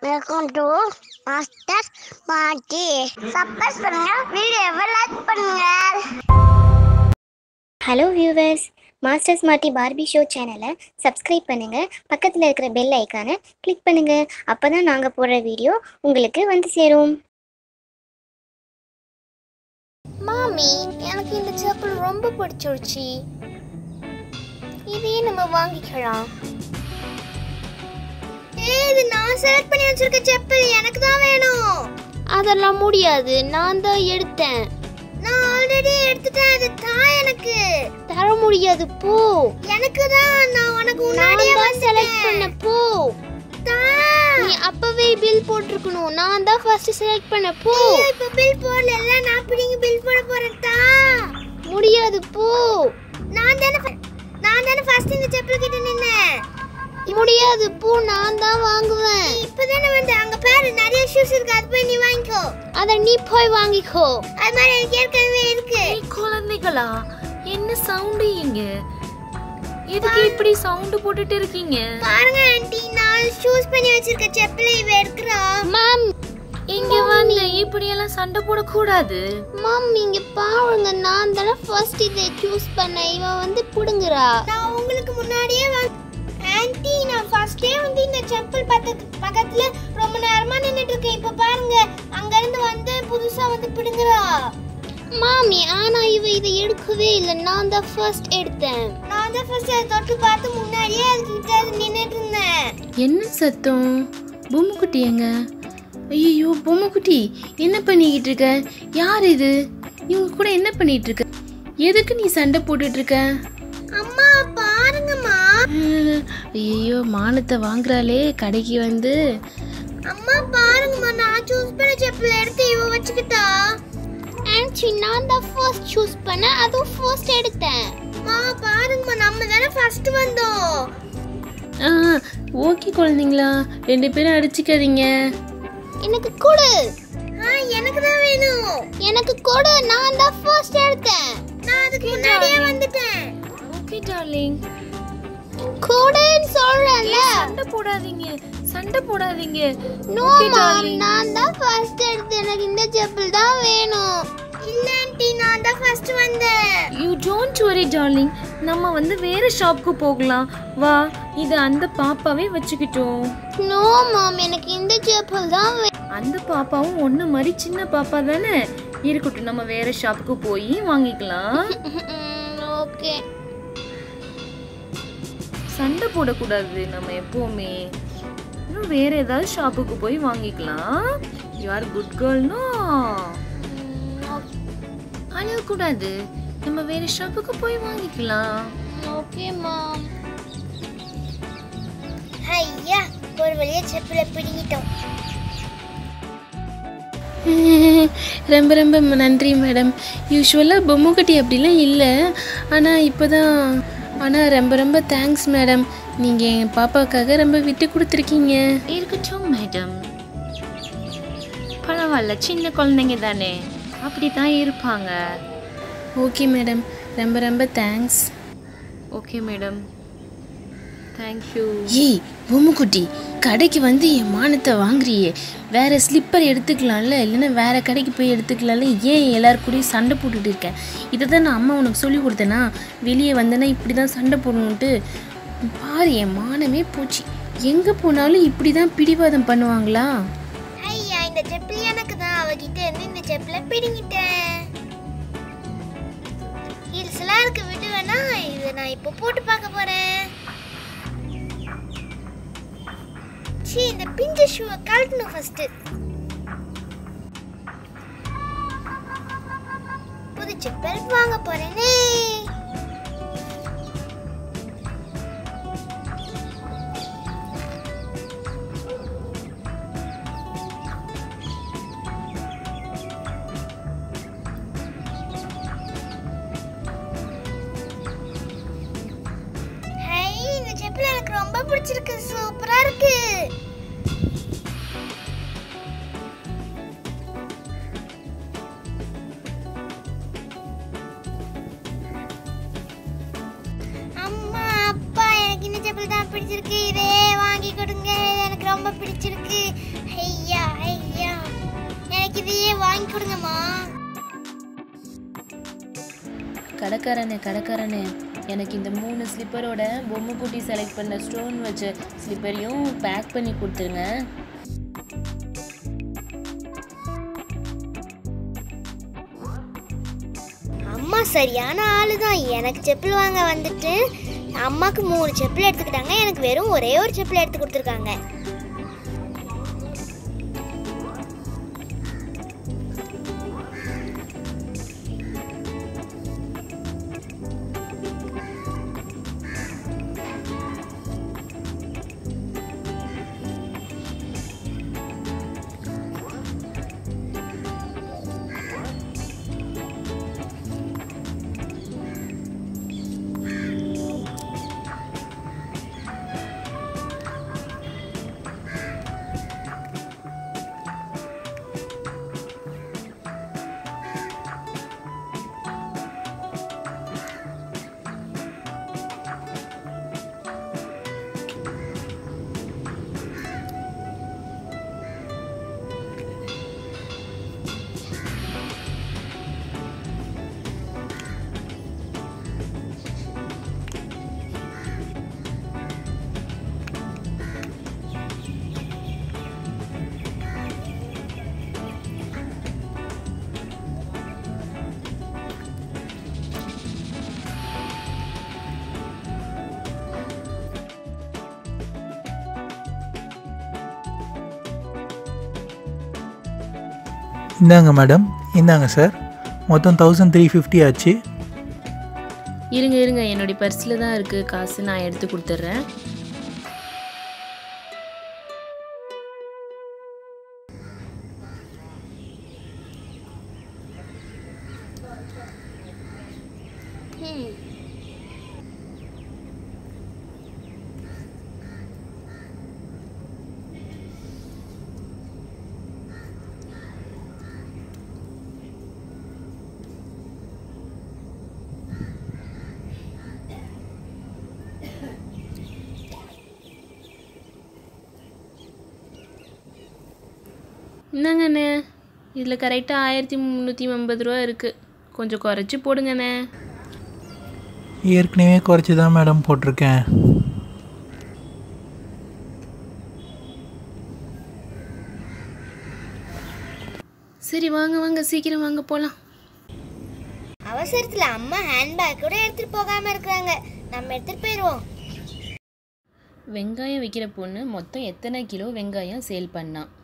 Welcome to master பாட்டி subscribe பண்ணுங்க வீடியோவை லைக் பண்ணுங்க ஹலோ வியூவர்ஸ் மாஸ்டர்ஸ் மாட்டி பார்பி ஷோ சேனலை சப்ஸ்கிரைப் பண்ணுங்க பக்கத்தில் இருக்கிற பெல் ஐக்கானை கிளிக் பண்ணுங்க அப்பதான் நாங்கள் போடுற வீடியோ உங்களுக்கு வந்து சேரும் மாமி எனக்கு இந்த செப்பல் ரொம்ப பிடிச்சிருச்சு இதையே நம்ம வாங்கிக்கலாம் இது நான் செலக்ட் பண்ணி வச்சிருக்க செப்பல் எனக்கு தான் வேணும் அதெல்லாம் முடியாது நான் தான் எடுத்தேன் நான் ஆல்ரெடி எடுத்துட்டேன் அது தான் எனக்கு தர முடியாது போ எனக்கு தான் நான் உனக்கு முன்னாடியே செலக்ட் பண்ண போ நீ அப்பவே பில் போட்டிருக்கணும் நான் தான் ஃபர்ஸ்ட் செலக்ட் பண்ண போ இப்ப பில் போடல நான் பிடிங்க பில் போட போறேன் தா முடியாது போ நான் தானே fir- நான் தானே ஃபர்ஸ்ட் இந்த செப்பல் கிட்ட நின்னேன் முடியாது போ நான் தான் வாங்குவேன் இப்பதானே வந்து அங்க பாரு நிறைய ஷூஸ் இருக்கு அது போய் நீ வாங்கிக்கோ அத நீ போய் வாங்கிக்கோ அது மாதிரி எனக்கு ஏற்கனவே இருக்கு ஏய், குழந்தைகளா என்ன சவுண்டு இங்க எதுக்கு இப்படி சவுண்ட் போட்டுட்டு இருக்கீங்க பாருங்க ஆண்டி நான் ஷூஸ் பண்ணி வச்சிருக்க செப்பலை இவ எடுக்கிறா மேம் இங்க வாங்க இப்படி எல்லாம் சண்டை போடக்கூடாது மாம் இங்க பாருங்க நான் தானே ஃபர்ஸ்ட் இதை சூஸ் பண்ணேன் இவன் வந்து புடுங்குறா நான் உங்களுக்கு முன்னாடியே ஆன்ட்டி நான் ஃபர்ஸ்டே வந்து இந்த செப்பல் பக்கத்து பக்கத்துல ரொம்ப நேரமா நின்னுட்டு இருக்கேன் இப்ப பாருங்க அங்க இருந்து வந்து புதுசா வந்து பிடுங்குறா மாமி ஆனா இவ இதை எடுக்கவே இல்லை நான் தான் ஃபர்ஸ்ட் எடுத்தேன் நான் தான் ஃபர்ஸ்ட் அதை தொட்டு பார்த்து முன்னாடியே அதுக்கிட்ட நின்னுட்டு இருந்தேன் என்ன சத்தம் பொம்முக்குட்டி எங்க ஐயோ பொம்முக்குட்டி என்ன பண்ணிக்கிட்டு இருக்க யார் இது இவங்க கூட என்ன பண்ணிட்டு இருக்க எதுக்கு நீ சண்டை போட்டுட்டு இருக்க அம்மா பாருங்கம்மா ஐயோ மானத்தை வாங்குறாளே கடைக்கு வந்து அம்மா பாருங்கம்மா நான் சூஸ் பண்ண செப்பல் எடுத்து இவ வச்சுக்கிட்டா ஆன்ச்சி நான் தான் ஃபர்ஸ்ட் சூஸ் பண்ண அதுவும் ஃபர்ஸ்ட் எடுத்தேன் மா பாருங்கம்மா நம்ம தானே ஃபர்ஸ்ட் வந்தோம் ஆ ஓகே குழந்தைங்களா ரெண்டு பேரும் அடிச்சுக்காதீங்க எனக்கு கொடு ஆ எனக்கு தான் வேணும் எனக்கு கொடு நான் தான் ஃபர்ஸ்ட் எடுத்தேன் நான் அதுக்கு முன்னாடியே வந்துட்டேன் ஓகே டார்லிங் கொடுன்னு சொல்றேன்ல சண்டை போடாதீங்க சண்டை போடாதீங்க நோ Okay, மாம் darling. நான் தான் ஃபர்ஸ்ட் எடுத்தேன் எனக்கு இந்த செப்பல் தான் வேணும் இல்ல ஆன்ட்டி நான் தான் ஃபர்ஸ்ட் வந்தேன் யூ டோன்ட் வரி டார்லிங் நம்ம வந்து வேற ஷாப்க்கு போகலாம் வா இது அந்த பாப்பாவே வச்சுக்கிட்டோம் நோ மாம் எனக்கு இந்த செப்பல் தான் வேணும் அந்த பாப்பாவும் ஒன்று மாதிரி சின்ன பாப்பா தானே இருக்கட்டும் நம்ம வேற ஷாப்புக்கு போய் வாங்கிக்கலாம் ஓகே சண்டை போடக்கூடாது நம்ம எப்பவுமே இன்னும் வேற ஏதாவது ஷாப்புக்கு போய் வாங்கிக்கலாம் யூ ஆர் குட் கேர்ள்னோ அழகக்கூடாது நம்ம வேற ஷாப்புக்கு போய் வாங்கிக்கலாம் ஓகே மாம் ஐயா ஒரு வழியா செப்பல பிடிங்கிட்டோம் ரொம்ப ரொம்ப நன்றி மேடம் யூஸ்வலாக பொம்முக்கட்டி அப்படிலாம் இல்லை ஆனால் இப்போ தான் ஆனால் ரொம்ப ரொம்ப தேங்க்ஸ் மேடம் நீங்கள் என் பாப்பாக்காக ரொம்ப விட்டு கொடுத்துருக்கீங்க இருக்கட்டும் மேடம் பரவாயில்ல சின்ன குழந்தைங்க தானே அப்படி தான் இருப்பாங்க ஓகே மேடம் ரொம்ப ரொம்ப தேங்க்ஸ் ஓகே மேடம் தேங்க்யூ ஏய் பொம்முக்குட்டி கடைக்கு வந்து என் மானத்தை வாங்குறியே வேற ஸ்லிப்பர் எடுத்துக்கலாம்ல இல்லைன்னா வேற கடைக்கு போய் எடுத்துக்கலாம்ல ஏன் எல்லார் கூடயும் சண்டை போட்டுட்டு இருக்கேன் இதை தான் நான் அம்மா உனக்கு சொல்லி கொடுத்தேனா வெளியே வந்தேன்னா இப்படி தான் சண்டை போடணுன்ட்டு பாரு என் மானமே போச்சு எங்கே போனாலும் இப்படி தான் பிடிவாதம் பண்ணுவாங்களா ஐயா இந்த செப்பல் எனக்கு தான் அவகிட்ட இருந்து இந்த செப்பல பிடிங்கிட்டேன் ஹீல்ஸ்லாம் இருக்கு விட்டு வேணா இது நான் இப்போ போட்டு பார்க்க போறேன் சீ இந்த பிஞ்ச ஷூவை கழட்டணும் ஃபர்ஸ்ட் புது செப்பல் வாங்க போறேனே ஹை இந்த செப்பல் எனக்கு ரொம்ப பிடிச்சிருக்கு சூப்பரா இருக்கு அம்மா அப்பா எனக்கு இந்த செப்பல் தான் பிடிச்சிருக்கு இதே வாங்கி கொடுங்க இது எனக்கு ரொம்ப பிடிச்சிருக்கு வாங்கி கொடுங்கம்மா கடைக்காரனே கடைக்காரனே எனக்கு இந்த மூணு ஸ்லிப்பரோட பொம்மை குட்டி செலக்ட் பண்ண ஸ்டோன் வச்ச ஸ்லிப்பரையும் பேக் பண்ணி கொடுத்துருங்க அம்மா சரியான ஆளு தான் எனக்கு செப்பல் வாங்க வந்துட்டு அம்மாக்கு மூணு செப்பல் எடுத்துக்கிட்டாங்க எனக்கு வெறும் ஒரே ஒரு செப்பல் எடுத்து கொடுத்துருக்காங்க இந்தாங்க மேடம் இந்தாங்க சார் மொத்தம் தௌசண்ட் த்ரீ ஃபிஃப்டி ஆச்சு இருங்க இருங்க என்னுடைய பர்ஸில் தான் இருக்குது காசு நான் எடுத்து கொடுத்துட்றேன் இந்தாங்கண்ணே இதில் கரெக்டாக ஆயிரத்தி முந்நூற்றி ஐம்பது ரூபா இருக்குது கொஞ்சம் குறைச்சி போடுங்கண்ணே ஏற்கனவே குறைச்சி தான் மேடம் போட்டிருக்கேன் சரி வாங்க வாங்க சீக்கிரம் வாங்க போகலாம் அவசரத்துல அம்மா ஹேண்ட்பேக் கூட எடுத்துட்டு போகாம இருக்கிறாங்க நம்ம எடுத்துட்டு போயிடுவோம் வெங்காயம் விற்கிற பொண்ணு மொத்தம் எத்தனை கிலோ வெங்காயம் சேல் பண்ணா